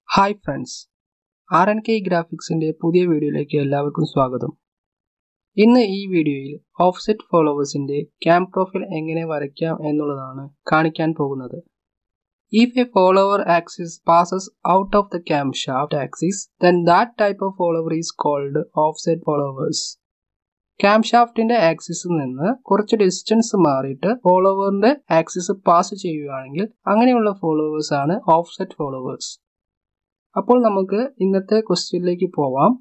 Hi friends R N K ഗ്രാഫിക്സിന്റെ പുതിയ വീഡിയോയിലേക്ക് എല്ലാവർക്കും സ്വാഗതം ഇന്ന് ഈ വീഡിയോയിൽ ഓഫ്സെറ്റ് ഫോളോവേഴ്സിന്റെ ക്യാം പ്രൊഫൈൽ എങ്ങനെ വരയ്ക്കാം എന്നുള്ളതാണ് കാണിക്കാൻ പോകുന്നത് if a follower axis passes out of the cam shaft axis then that type of follower is called offset followers cam ഷാഫ്റ്റിന്റെ ആക്സിസിൽ നിന്ന് കുറച്ച് ഡിസ്റ്റൻസ് മാറിയിട്ട് ഫോളോവറിന്റെ ആക്സിസ് പാസ് ചെയ്യുകയാണെങ്കിൽ അങ്ങനെയുള്ള ഫോളോവേഴ്സ് ആണ് ഓഫ്സെറ്റ് ഫോളോവേഴ്സ് അപ്പോൾ നമുക്ക് ഇന്നത്തെ ക്വസ്റ്റ്യനിലേക്ക് പോവാം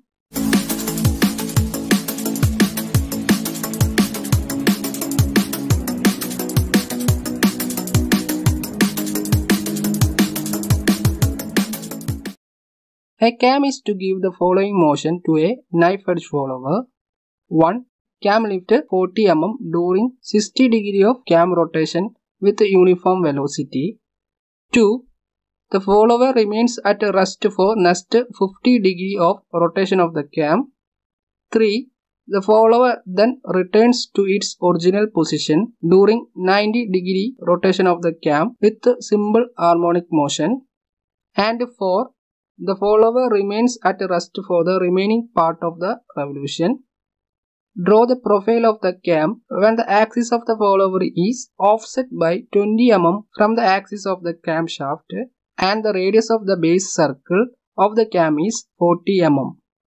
A cam is to give the following motion to a knife edge follower. 1. Cam lift 40 mm during 60 degree of cam rotation with uniform velocity. 2. The follower remains at rest for next 50 degree of rotation of the cam. 3. The follower then returns to its original position during 90 degree rotation of the cam with simple harmonic motion. And 4. The follower remains at rest for the remaining part of the revolution. Draw the profile of the cam when the axis of the follower is offset by 20 mm from the axis of the camshaft and the radius of the base circle of the cam is 40 mm.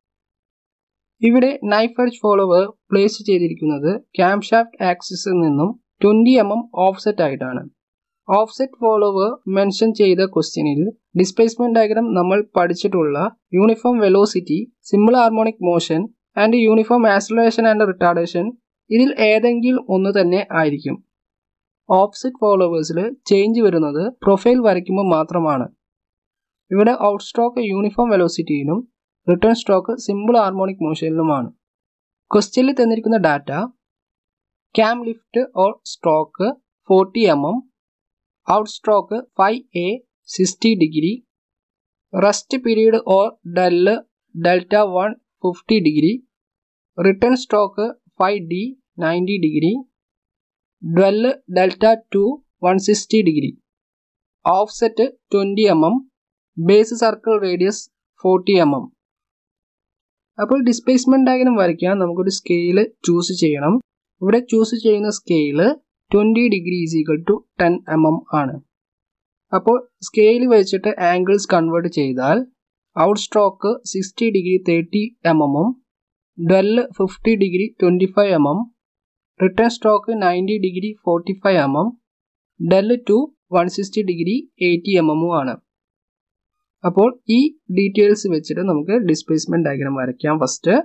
ഇവിടെ knife edge follower place ചെയ്തിരിക്കുന്നത് camshaft ആക്സിസിൽ നിന്നും twenty M M offset ആയിട്ടാണ് offset follower mention ചെയ്ത ക്വസ്റ്റ്യനിൽ displacement diagram നമ്മൾ പഠിച്ചിട്ടുള്ള uniform velocity simple harmonic motion and uniform acceleration and retardation ഇതിൽ ഏതെങ്കിലും ഒന്ന് തന്നെ ആയിരിക്കും ഓഫ്സെറ്റ് ഫോളോവേഴ്സിൽ ചേഞ്ച് വരുന്നത് പ്രൊഫൈൽ വരയ്ക്കുമ്പോൾ മാത്രമാണ് ഇവിടെ ഔട്ട് സ്ട്രോക്ക് യൂണിഫോം വെലോസിറ്റിയിലും റിട്ടേൺ സ്ട്രോക്ക് സിമ്പിൾ ഹാർമോണിക് മോഷനിലുമാണ് ക്വസ്റ്റ്യനിൽ തന്നിരിക്കുന്ന data cam lift or stroke forty M M out stroke five A sixty degree rest period or dwell delta one fifty degree return stroke five D ninety degree dwell delta two one sixty degree offset twenty M M base circle radius forty M M അപ്പോൾ displacement diagram വരയ്ക്കാൻ നമുക്കൊരു scale choose ചെയ്യണം ഇവിടെ choose ചെയ്യുന്ന scale twenty degree is equal to ten M M ആണ് അപ്പോൾ scale വെച്ചിട്ട് angles convert ചെയ്താൽ out stroke sixty degree thirty M എമ്മും dwell fifty degree twenty five M M return stroke ninety degree forty five M M dwell two one sixty degree eighty M എമ്മും ആണ് അപ്പോൾ ഈ details വെച്ചിട്ട് നമുക്ക് displacement diagram വരയ്ക്കാം first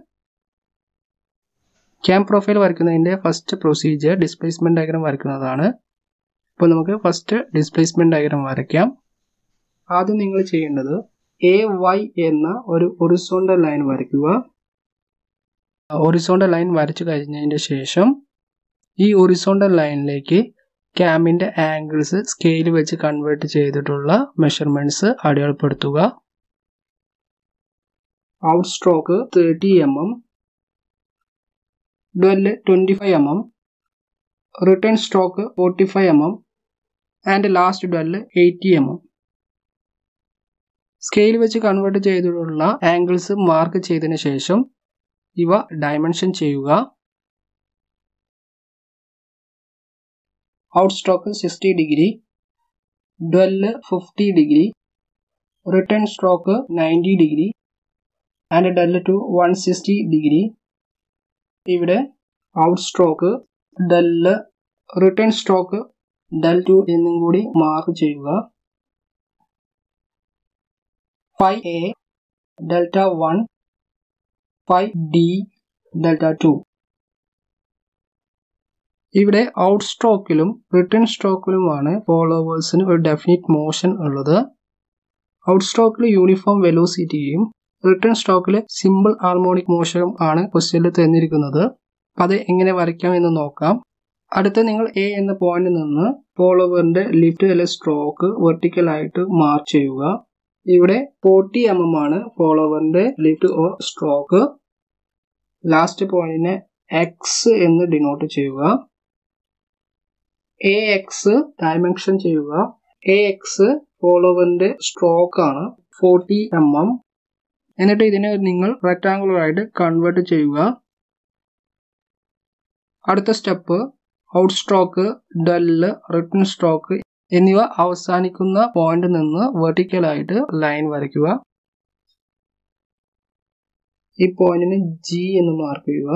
cam profile വരയ്ക്കുന്നതിൻ്റെ first procedure displacement diagram വരയ്ക്കുന്നതാണ് അപ്പോൾ നമുക്ക് ഫസ്റ്റ് ഡിസ്പ്ലേസ്മെന്റ് ഡയഗ്രാം വരയ്ക്കാം ആദ്യം നിങ്ങൾ ചെയ്യേണ്ടത് എ വൈ എന്ന ഒരു ഒറിസോണ്ടൽ ലൈൻ വരയ്ക്കുക ഒറിസോണ്ടൽ ലൈൻ വരച്ചു കഴിഞ്ഞതിന് ശേഷം ഈ ഒറിസോണ്ടൽ ലൈനിലേക്ക് ക്യാമിൻ്റെ ആംഗിൾസ് സ്കെയിൽ വെച്ച് കൺവേർട്ട് ചെയ്തിട്ടുള്ള മെഷർമെൻറ്റ്സ് അടയാളപ്പെടുത്തുക out stroke thirty M M dwell twenty five M M return stroke forty five M M and last dwell eighty M M scale വെച്ച് കൺവേർട്ട് ചെയ്തിട്ടുള്ള ആംഗിൾസ് മാർക്ക് ചെയ്തതിന് ശേഷം ഇവ ഡയമെൻഷൻ ചെയ്യുക out stroke sixty degree dwell fifty degree return stroke ninety degree and dwell two one sixty degree ഇവിടെ out stroke dwell return stroke dwell two എന്നും കൂടി mark ചെയ്യുക five A delta one five D delta two ഇവിടെ out സ്ട്രോക്കിലും return സ്ട്രോക്കിലുമാണ് ഫോളോവേഴ്സിന് ഒരു definite motion ഉള്ളത് ഔട്ട് സ്ട്രോക്കിൽ യൂണിഫോം വെലോസിറ്റിയും റിട്ടേൺ സ്ട്രോക്കിൽ സിമ്പിൾ ഹാർമോണിക് മോഷനും ആണ് ക്വസ്റ്റ്യനിൽ തന്നിരിക്കുന്നത് അത് എങ്ങനെ വരയ്ക്കാം എന്ന് നോക്കാം അടുത്ത നിങ്ങൾ എ എന്ന പോയിന്റിൽ നിന്ന് ഫോളോവറിന്റെ ലിഫ്റ്റ് അല്ലെങ്കിൽ സ്ട്രോക്ക് വെർട്ടിക്കൽ ആയിട്ട് മാർക്ക് ചെയ്യുക ഇവിടെ ഫോർട്ടി എം എം ആണ് ഫോളോവറിന്റെ ലിഫ്റ്റ് ഓർ സ്ട്രോക്ക് ലാസ്റ്റ് പോയിന്റിനെ എക്സ് എന്ന് ഡിനോട്ട് ചെയ്യുക എ എക്സ് ഡയമെൻഷൻ ചെയ്യുക എ എക്സ് ഫോളോവറിന്റെ സ്ട്രോക്ക് ആണ് ഫോർട്ടി എം എം എന്നിട്ട് ഇതിനെ നിങ്ങൾ റെക്ടാങ്കുലർ ആയിട്ട് കൺവേർട്ട് ചെയ്യുക അടുത്ത step out stroke dwell return stroke എന്നിവ അവസാനിക്കുന്ന പോയിന്റ് നിന്ന് വെർട്ടിക്കലായിട്ട് ലൈൻ വരയ്ക്കുക ഈ പോയിന്റിന് ജി എന്ന് മാർക്ക് ചെയ്യുക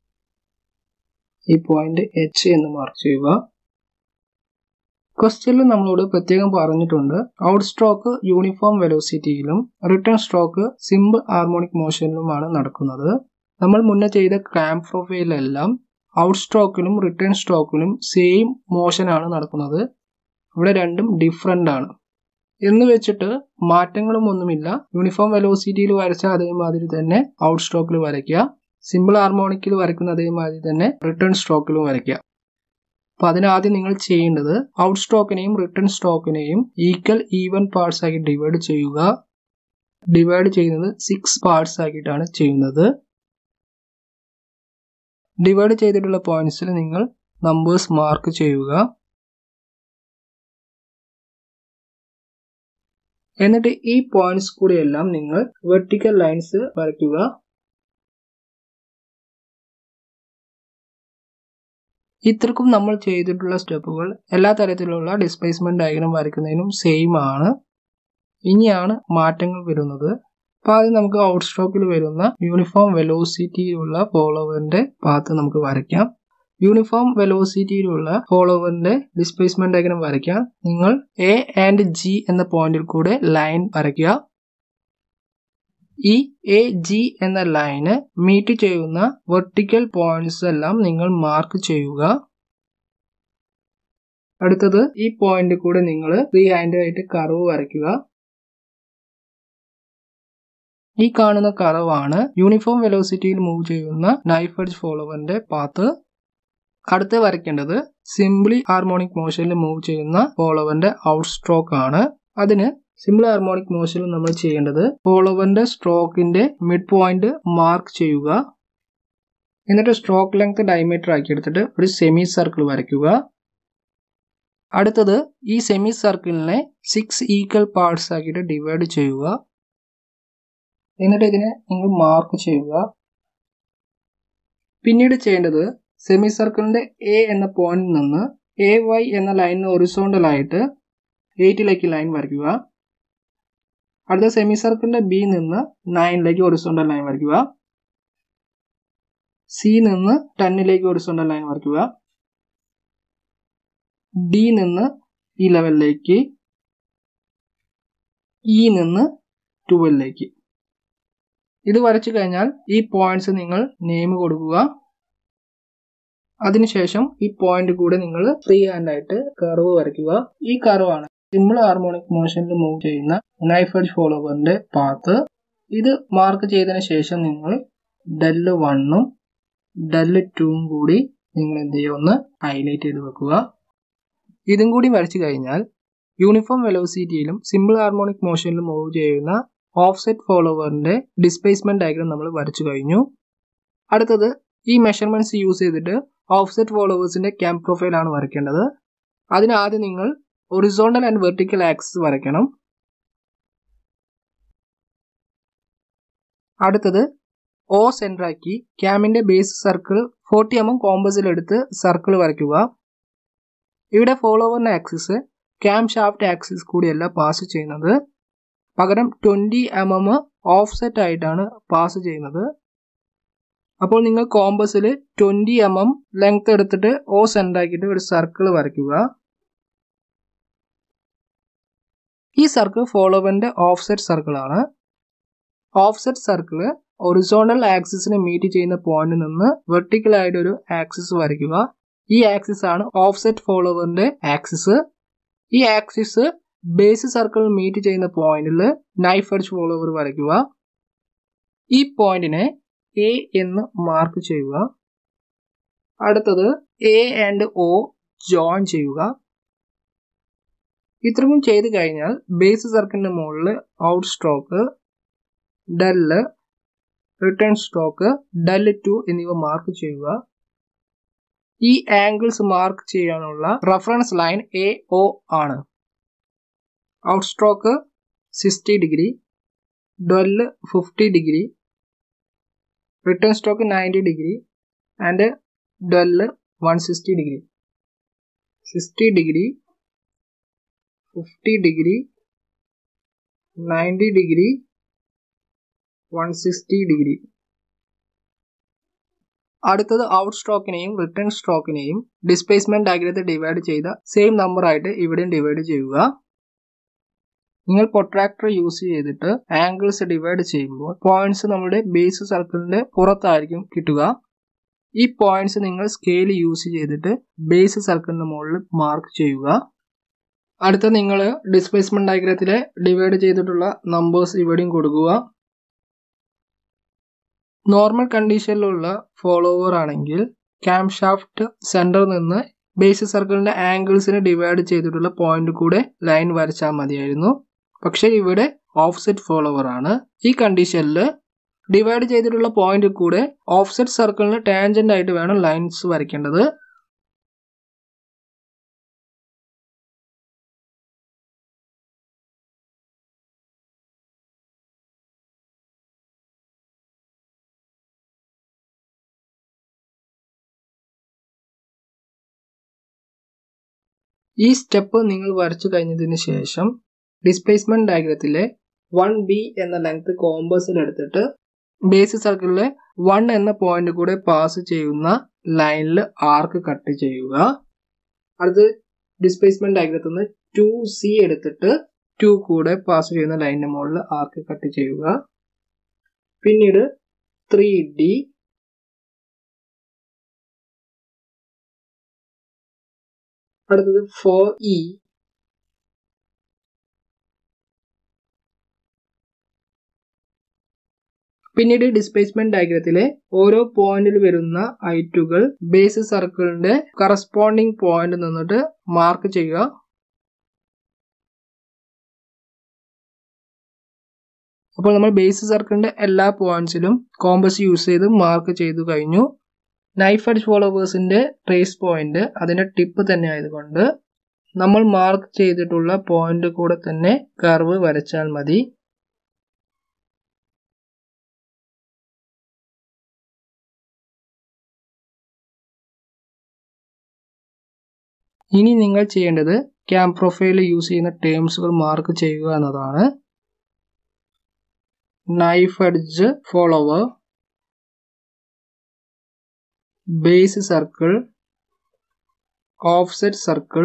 ഈ പോയിന്റ് എച്ച് എന്ന് മാർക്ക് ചെയ്യുക ക്വസ്റ്റ്യനിൽ നമ്മളോട് പ്രത്യേകം പറഞ്ഞിട്ടുണ്ട് ഔട്ട് സ്ട്രോക്ക് യൂണിഫോം വെലോസിറ്റിയിലും റിട്ടേൺ സ്ട്രോക്ക് സിമ്പിൾ ഹാർമോണിക് മോഷനിലുമാണ് നടക്കുന്നത് നമ്മൾ മുന്നേ ചെയ്ത ക്രാമ്പ് പ്രൊഫൈലെല്ലാം ഔട്ട് സ്ട്രോക്കിലും റിട്ടേൺ സ്ട്രോക്കിലും സെയിം മോഷനാണ് നടക്കുന്നത് ഇവിടെ രണ്ടും ഡിഫറെൻ്റ് ആണ് എന്ന് വെച്ചിട്ട് മാറ്റങ്ങളും ഒന്നുമില്ല യൂണിഫോം വെലോസിറ്റിയിൽ വരച്ച അതേമാതിരി തന്നെ ഔട്ട് സ്ട്രോക്കിൽ വരയ്ക്കുക സിമ്പിൾ ഹാർമോണിക്കിൽ വരയ്ക്കുന്ന അതേമാതിരി തന്നെ റിട്ടേൺ സ്ട്രോക്കിലും വരയ്ക്കുക അപ്പൊ അതിനാദ്യം നിങ്ങൾ ചെയ്യേണ്ടത് ഔട്ട് സ്ട്രോക്കിനെയും റിട്ടേൺ സ്ട്രോക്കിനെയും ഈക്വൽ ഈവൻ പാർട്സ് ആക്കി ഡിവൈഡ് ചെയ്യുക ഡിവൈഡ് ചെയ്യുന്നത് സിക്സ് പാർട്സ് ആക്കിയിട്ടാണ് ചെയ്യുന്നത് ഡിവൈഡ് ചെയ്തിട്ടുള്ള പോയിന്റ്സിൽ നിങ്ങൾ നമ്പേഴ്സ് മാർക്ക് ചെയ്യുക എന്നിട്ട് ഈ പോയിന്റ്സ് കൂടിയെല്ലാം നിങ്ങൾ വെർട്ടിക്കൽ ലൈൻസ് വരയ്ക്കുക ഇത്രക്കും നമ്മൾ ചെയ്തിട്ടുള്ള സ്റ്റെപ്പുകൾ എല്ലാ തരത്തിലുള്ള ഡിസ്പ്ലേസ്മെന്റ് ഡയഗ്രാം വരയ്ക്കുന്നതിനും സെയിം ആണ് ഇനിയാണ് മാറ്റങ്ങൾ വരുന്നത് അപ്പോൾ ആദ്യം നമുക്ക് ഔട്ട് സ്ട്രോക്കിൽ വരുന്ന യൂണിഫോം വെലോസിറ്റിയിലുള്ള ഫോളോവറിന്റെ പാത്ത് നമുക്ക് വരയ്ക്കാം യൂണിഫോം വെലോസിറ്റിയിലുള്ള ഫോളോവറിന്റെ ഡിസ്പ്ലേസ്മെന്റ് ഡയഗ്രാം വരയ്ക്കാം നിങ്ങൾ എ ആൻഡ് ജി എന്ന പോയിന്റിൽ കൂടെ ലൈൻ വരയ്ക്കുക ഈ എ ജി എന്ന ലൈന് മീറ്റ് ചെയ്യുന്ന വെർട്ടിക്കൽ പോയിന്റ്സ് എല്ലാം നിങ്ങൾ മാർക്ക് ചെയ്യുക അടുത്തത് ഈ പോയിന്റ് കൂടെ നിങ്ങൾ ഫ്രീ ഹാൻഡ് ആയിട്ട് കർവ് വരയ്ക്കുക ഈ കാണുന്ന കർവാണ് യൂണിഫോം വെലോസിറ്റിയിൽ മൂവ് ചെയ്യുന്ന നൈഫ് എഡ്ജ് ഫോളോവറിന്റെ പാത്ത് അടുത്ത് വരയ്ക്കേണ്ടത് സിംപ്ലി ഹാർമോണിക് മോഷനിൽ മൂവ് ചെയ്യുന്ന ഫോളോവറിന്റെ ഔട്ട് സ്ട്രോക്ക് ആണ് അതിന് സിമ്പിൾ ഹാർമോണിക് മോഷനിൽ നമ്മൾ ചെയ്യേണ്ടത് ഫോളോവറിന്റെ സ്ട്രോക്കിന്റെ മിഡ് പോയിന്റ് മാർക്ക് ചെയ്യുക എന്നിട്ട് സ്ട്രോക്ക് ലെങ്ത് ഡയമീറ്റർ ആക്കി എടുത്തിട്ട് ഒരു സെമി സർക്കിൾ വരയ്ക്കുക അടുത്തത് ഈ സെമി സർക്കിളിനെ സിക്സ് ഈക്വൽ പാർട്സ് ആക്കിയിട്ട് ഡിവൈഡ് ചെയ്യുക എന്നിട്ട് ഇതിനെ നിങ്ങൾ മാർക്ക് ചെയ്യുക പിന്നീട് ചെയ്യേണ്ടത് സെമി സർക്കിളിന്റെ എ എന്ന പോയിന്റിൽ നിന്ന് എ വൈ എന്ന ലൈനിന് ഒറിസോണ്ടൽ ആയിട്ട് എയ്റ്റിലേക്ക് ലൈൻ വരയ്ക്കുക അടുത്ത സെമി സർക്കിളിന്റെ ബി നിന്ന് നയനിലേക്ക് ഒറിസോണ്ടൽ ലൈൻ വരയ്ക്കുക സി നിന്ന് ടെന്നിലേക്ക് ഒറിസോണ്ടൽ ലൈൻ വരയ്ക്കുക ഡി നിന്ന് ഇലവനിലേക്ക് ഇ നിന്ന് ട്വൽവിലേക്ക് ഇത് വരച്ചു കഴിഞ്ഞാൽ ഈ പോയിന്റ്സ് നിങ്ങൾ നെയിം കൊടുക്കുക അതിനുശേഷം ഈ പോയിന്റ് കൂടെ നിങ്ങൾ ഫ്രീ ഹാൻഡ് ആയിട്ട് കർവ് വരയ്ക്കുക ഈ കർവാണ് സിമ്പിൾ ഹാർമോണിക് മോഷനിൽ മൂവ് ചെയ്യുന്ന നൈഫ് എഡ്ജ് ഫോളോവറിന്റെ പാത്ത് ഇത് മാർക്ക് ചെയ്തതിന് ശേഷം നിങ്ങൾ ഡെല്ല് വണ്ണും ഡെല്ല് ടൂവും കൂടി നിങ്ങൾ എന്ത് ചെയ്യുക ഒന്ന് ഹൈലൈറ്റ് ചെയ്ത് വെക്കുക ഇതും കൂടി വരച്ചു കഴിഞ്ഞാൽ യൂണിഫോം വെലോസിറ്റിയിലും സിമ്പിൾ ഹാർമോണിക് മോഷനിലും മൂവ് ചെയ്യുന്ന ഓഫ്സെറ്റ് ഫോളോവറിന്റെ ഡിസ്പ്ലേസ്മെന്റ് ഡയഗ്രാം നമ്മൾ വരച്ചു കഴിഞ്ഞു അടുത്തത് ഈ മെഷർമെന്റ്സ് യൂസ് ചെയ്തിട്ട് ഓഫ്സെറ്റ് ഫോളോവേഴ്സിന്റെ ക്യാമ്പ് പ്രൊഫൈൽ ആണ് വരയ്ക്കേണ്ടത് അതിനാദ്യം നിങ്ങൾ ഒറിസോണ്ടൽ ആൻഡ് വെർട്ടിക്കൽ ആക്സിസ് വരയ്ക്കണം അടുത്തത് ഓ സെൻട്രാക്കി ക്യാമിന്റെ base circle forty M M കോമ്പസിൽ എടുത്ത് സർക്കിൾ വരയ്ക്കുക ഇവിടെ ഫോളോവറിന്റെ ആക്സിസ് ക്യാം ഷാഫ്റ്റ് ആക്സിസ് കൂടിയല്ല പാസ് ചെയ്യുന്നത് പകരം twenty M M offset ആയിട്ടാണ് പാസ് ചെയ്യുന്നത് അപ്പോൾ നിങ്ങൾ കോമ്പസിൽ ട്വന്റി എം എം ലെങ്ത് എടുത്തിട്ട് ഓ സെൻഡ് ആക്കിയിട്ട് ഒരു സർക്കിൾ വരയ്ക്കുക ഈ സർക്കിൾ ഫോളോവറിന്റെ ഓഫ്സെറ്റ് സർക്കിൾ ആണ് ഓഫ്സെറ്റ് സർക്കിൾ ഒറിസോണ്ടൽ ആക്സിസിനെ മീറ്റ് ചെയ്യുന്ന പോയിന്റിൽ നിന്ന് വെർട്ടിക്കൽ ആയിട്ട് ഒരു ആക്സിസ് വരയ്ക്കുക ഈ ആക്സിസ് ആണ് ഓഫ്സെറ്റ് ഫോളോവറിന്റെ ആക്സിസ് ഈ ആക്സിസ് ബേസ് സർക്കിൾ മീറ്റ് ചെയ്യുന്ന പോയിന്റിൽ നൈഫ് എഡ്ജ് ഫോളോവർ വരയ്ക്കുക ഈ പോയിന്റിനെ എ എന്ന് മാർക്ക് ചെയ്യുക അടുത്തത് എ ആൻഡ് ഒ ജോയിൻ ചെയ്യുക ഇത്രയും ചെയ്ത് കഴിഞ്ഞാൽ ബേസ് സർക്കിളിന്റെ മുകളിൽ out stroke dwell return stroke dwell two എന്നിവ മാർക്ക് ചെയ്യുക ഈ ആംഗിൾസ് മാർക്ക് ചെയ്യാനുള്ള റഫറൻസ് ലൈൻ എ ഒ ആണ് out stroke sixty degree dwell fifty degree return stroke ninety degree and dwell one sixty degree sixty degree fifty degree ninety degree one sixty degree അടുത്തത് out സ്ട്രോക്കിനെയും return സ്ട്രോക്കിനെയും displacement ഡയഗ്രത്തെ divide ചെയ്ത same number ആയിട്ട് ഇവിടെയും divide ചെയ്യുക നിങ്ങൾ protractor use ചെയ്തിട്ട് ആംഗിൾസ് ഡിവൈഡ് ചെയ്യുമ്പോൾ പോയിന്റ്സ് നമ്മുടെ ബേസ് സർക്കിളിന്റെ പുറത്തായിരിക്കും കിട്ടുക ഈ പോയിന്റ്സ് നിങ്ങൾ സ്കെയിൽ യൂസ് ചെയ്തിട്ട് ബേസ് സർക്കിളിന് മുകളിൽ മാർക്ക് ചെയ്യുക അടുത്ത നിങ്ങൾ ഡിസ്പ്ലേസ്മെന്റ് ഡയഗ്രത്തിലെ ഡിവൈഡ് ചെയ്തിട്ടുള്ള നമ്പേഴ്സ് ഇവിടെയും കൊടുക്കുക നോർമൽ കണ്ടീഷനിലുള്ള ഫോളോവർ ആണെങ്കിൽ ക്യാം ഷാഫ്റ്റ് സെന്ററിൽ നിന്ന് ബേസ് സർക്കിളിന്റെ ആംഗിൾസിനെ ഡിവൈഡ് ചെയ്തിട്ടുള്ള പോയിന്റ് കൂടെ ലൈൻ വരച്ചാൽ മതിയായിരുന്നു പക്ഷെ ഇവിടെ ഓഫ്സെറ്റ് ഫോളോവർ ആണ് ഈ കണ്ടീഷനിൽ ഡിവൈഡ് ചെയ്തിട്ടുള്ള പോയിന്റ് കൂടെ ഓഫ്സെറ്റ് സർക്കിളിന് ടാൻജന്റ് ആയിട്ട് വേണം ലൈൻസ് വരയ്ക്കേണ്ടത് ഈ സ്റ്റെപ്പ് നിങ്ങൾ വരച്ചു കഴിഞ്ഞതിന് ശേഷം ഡിസ്പ്ലേസ്മെന്റ് ഡയഗ്രത്തിലെ വൺ ബി എന്ന ലെങ്ത് കോമ്പസിൽ എടുത്തിട്ട് ബേസ് സർക്കിളിലെ വൺ എന്ന പോയിന്റ് കൂടെ പാസ് ചെയ്യുന്ന ലൈനിൽ ആർക്ക് കട്ട് ചെയ്യുക അടുത്ത് ഡിസ്പ്ലേസ്മെന്റ് ഡയഗ്രത്തിൽ നിന്ന് ടു സി എടുത്തിട്ട് ടു കൂടെ പാസ് ചെയ്യുന്ന ലൈനിന് മുകളിൽ ആർക്ക് കട്ട് ചെയ്യുക പിന്നീട് ത്രീ ഡി അടുത്തത് ഫോർ ഇ പിന്നീട് ഡിസ്പ്ലേസ്മെന്റ് ഡയഗ്രത്തിലെ ഓരോ പോയിന്റിൽ വരുന്ന ഐറ്റുകൾ ബേസ് സർക്കിളിന്റെ കറസ്പോണ്ടിങ് പോയിന്റ് നിന്നിട്ട് മാർക്ക് ചെയ്യുക അപ്പോൾ നമ്മൾ ബേസ് സർക്കിളിന്റെ എല്ലാ പോയിന്റ്സിലും കോമ്പസ് യൂസ് ചെയ്ത് മാർക്ക് ചെയ്തു കഴിഞ്ഞു നൈഫ് എഡ്ജ് ഫോളോവേഴ്സിന്റെ ട്രേസ് പോയിന്റ് അതിന്റെ ടിപ്പ് തന്നെ ആയതുകൊണ്ട് നമ്മൾ മാർക്ക് ചെയ്തിട്ടുള്ള പോയിന്റ് കൂടെ തന്നെ കർവ് വരച്ചാൽ മതി ഇനി നിങ്ങൾ ചെയ്യേണ്ടത് ക്യാം പ്രൊഫൈൽ യൂസ് ചെയ്യുന്ന ടേംസുകൾ മാർക്ക് ചെയ്യുക എന്നതാണ് knife edge follower base circle offset circle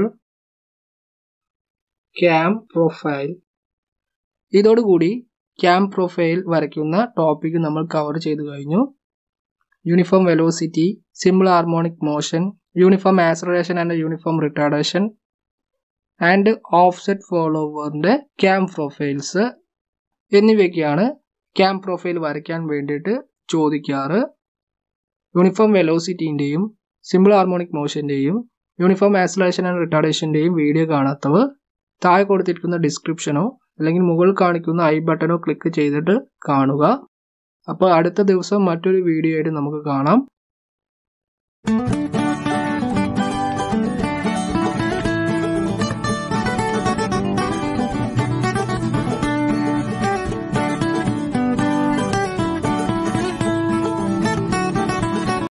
cam profile ഇതോടുകൂടി ക്യാം പ്രൊഫൈൽ വരയ്ക്കുന്ന ടോപ്പിക് നമ്മൾ കവർ ചെയ്തു കഴിഞ്ഞു uniform velocity simple harmonic motion uniform acceleration and uniform retardation and offset ഫോളോവറിന്റെ ക്യാം പ്രൊഫൈൽസ് എന്നിവയൊക്കെയാണ് ക്യാം പ്രൊഫൈൽ വരയ്ക്കാൻ വേണ്ടിയിട്ട് ചോദിക്കാറ് യൂണിഫോം വെലോസിറ്റിൻ്റെയും സിമ്പിൾ ഹാർമോണിക് മോഷൻ്റെയും യൂണിഫോം ആക്സലറേഷൻ ആൻഡ് റിട്ടാർഡേഷൻ്റെയും വീഡിയോ കാണാത്തവർ താഴെ കൊടുത്തിരിക്കുന്ന ഡിസ്ക്രിപ്ഷനോ അല്ലെങ്കിൽ മുകളിൽ കാണിക്കുന്ന ഐ ബട്ടണോ ക്ലിക്ക് ചെയ്തിട്ട് കാണുക അപ്പോൾ അടുത്ത ദിവസം മറ്റൊരു വീഡിയോ ആയിട്ട് നമുക്ക് കാണാം